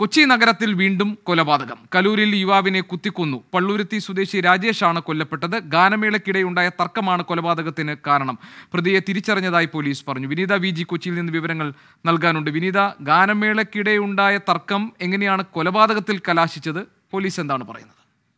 കൊച്ചി നഗരത്തിൽ വീണ്ടും കൊലപാതകം കലൂരിൽ യുവാവിനെ കുത്തിക്കൊന്നു പള്ളൂരുത്തി സ്വദേശി രാജേഷാണ് കൊല്ലപ്പെട്ടത് ഗാനമേളയ്ക്കിടെയുണ്ടായ തർക്കമാണ് കൊലപാതകത്തിന് കാരണം പ്രതിയെ തിരിച്ചറിഞ്ഞതായി പോലീസ് പറഞ്ഞു വിനീത വി ജി കൊച്ചിയിൽ നിന്ന് വിവരങ്ങൾ നൽകാനുണ്ട് വിനീത ഗാനമേളയ്ക്കിടെയുണ്ടായ തർക്കം എങ്ങനെയാണ് കൊലപാതകത്തിൽ കലാശിച്ചത് പോലീസ് എന്താണ് പറയുന്നത്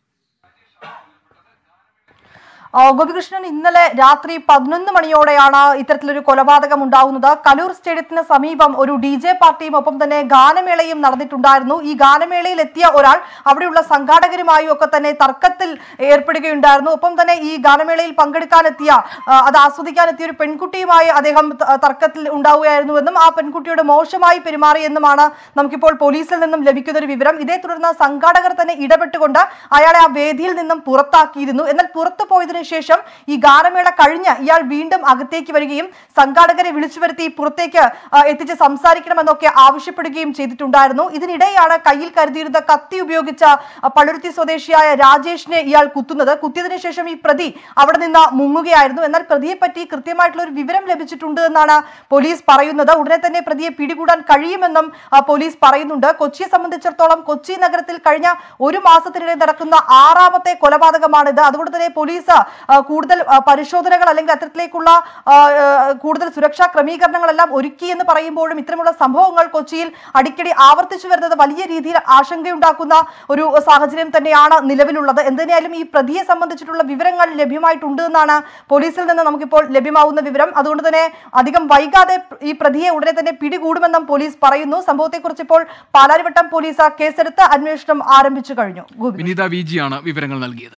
ആ, ഗോപികൃഷ്ണൻ ഇന്നലെ രാത്രി പതിനൊന്ന് മണിയോടെയാണ് ഇത്തരത്തിലൊരു കൊലപാതകം ഉണ്ടാകുന്നത് കലൂർ സ്റ്റേഡിയത്തിന് സമീപം ഒരു ഡി ജെ പാർട്ടിയും ഒപ്പം തന്നെ ഗാനമേളയും നടന്നിട്ടുണ്ടായിരുന്നു ഈ ഗാനമേളയിൽ എത്തിയ ഒരാൾ അവിടെയുള്ള സംഘാടകരുമായും ഒക്കെ തന്നെ തർക്കത്തിൽ ഏർപ്പെടുകയുണ്ടായിരുന്നു ഒപ്പം തന്നെ ഈ ഗാനമേളയിൽ പങ്കെടുക്കാനെത്തിയ ആ, അത് ആസ്വദിക്കാനെത്തിയ ഒരു പെൺകുട്ടിയുമായി അദ്ദേഹം ത- തർക്കത്തിൽ ഉണ്ടാവുകയായിരുന്നുവെന്നും ആ പെൺകുട്ടിയോട് മോശമായി പെരുമാറിയെന്നുമാണ് നമുക്കിപ്പോൾ പോലീസിൽ നിന്നും ലഭിക്കുന്ന ഒരു വിവരം ഇതേ തുടർന്ന് സംഘാടകർ തന്നെ ഇടപെട്ടുകൊണ്ട് അയാളെ ആ വേദിയിൽ നിന്നും പുറത്താക്കിയിരുന്നു എന്നാൽ പുറത്തു പോയതിനു ശേഷം ഈ ഗാനമേള കഴിഞ്ഞ് ഇയാൾ വീണ്ടും അകത്തേക്ക് വരികയും സംഘാടകരെ വിളിച്ചു വരുത്തി പുറത്തേക്ക് ആ, എത്തിച്ച് സംസാരിക്കണമെന്നൊക്കെ ആവശ്യപ്പെടുകയും ചെയ്തിട്ടുണ്ടായിരുന്നു ഇതിനിടെയാണ് കയ്യിൽ കരുതിയിരുന്ന കത്തി ഉപയോഗിച്ച ആ, പള്ളുരുത്തി സ്വദേശിയായ രാജേഷിനെ ഇയാൾ കുത്തുന്നത് കുത്തിയതിനു ശേഷം ഈ പ്രതി അവിടെ നിന്ന് മുങ്ങുകയായിരുന്നു എന്നാൽ പ്രതിയെ പറ്റി കൃത്യമായിട്ടുള്ള ഒരു വിവരം ലഭിച്ചിട്ടുണ്ട് എന്നാണ് പോലീസ് പറയുന്നത് ഉടനെ തന്നെ പ്രതിയെ പിടികൂടാൻ കഴിയുമെന്നും ആ, പോലീസ് പറയുന്നുണ്ട് കൊച്ചിയെ സംബന്ധിച്ചിടത്തോളം കൊച്ചി നഗരത്തിൽ കഴിഞ്ഞ ഒരു മാസത്തിനിടെ നടക്കുന്ന ആറാമത്തെ കൊലപാതകമാണിത് അതുകൊണ്ട് തന്നെ പോലീസ് ആ, കൂടുതൽ ആ, പരിശോധനകൾ അല്ലെങ്കിൽ അത്തരത്തിലേക്കുള്ള ആ, ആ, കൂടുതൽ സുരക്ഷാ ക്രമീകരണങ്ങളെല്ലാം ഒരുക്കി എന്ന് പറയുമ്പോഴും ഇത്തരമുള്ള സംഭവങ്ങൾ കൊച്ചിയിൽ അടിക്കടി ആവർത്തിച്ചു വരുന്നത് വലിയ രീതിയിൽ ആശങ്കയുണ്ടാക്കുന്ന ഒരു സാഹചര്യം തന്നെയാണ് നിലവിലുള്ളത് എന്തിനായാലും ഈ പ്രതിയെ സംബന്ധിച്ചിട്ടുള്ള വിവരങ്ങൾ ലഭ്യമായിട്ടുണ്ട് എന്നാണ് പോലീസിൽ നിന്ന് നമുക്കിപ്പോൾ ലഭ്യമാവുന്ന വിവരം അതുകൊണ്ട് തന്നെ അധികം വൈകാതെ ഈ പ്രതിയെ ഉടനെ തന്നെ പിടികൂടുമെന്നും പോലീസ് പറയുന്നു സംഭവത്തെക്കുറിച്ച് ഇപ്പോൾ പാലാരിവട്ടം പോലീസ് കേസെടുത്ത് അന്വേഷണം ആരംഭിച്ചു കഴിഞ്ഞു ഗോപി വിനീത വി ജിയാണ് വിവരങ്ങൾ നൽകിയത്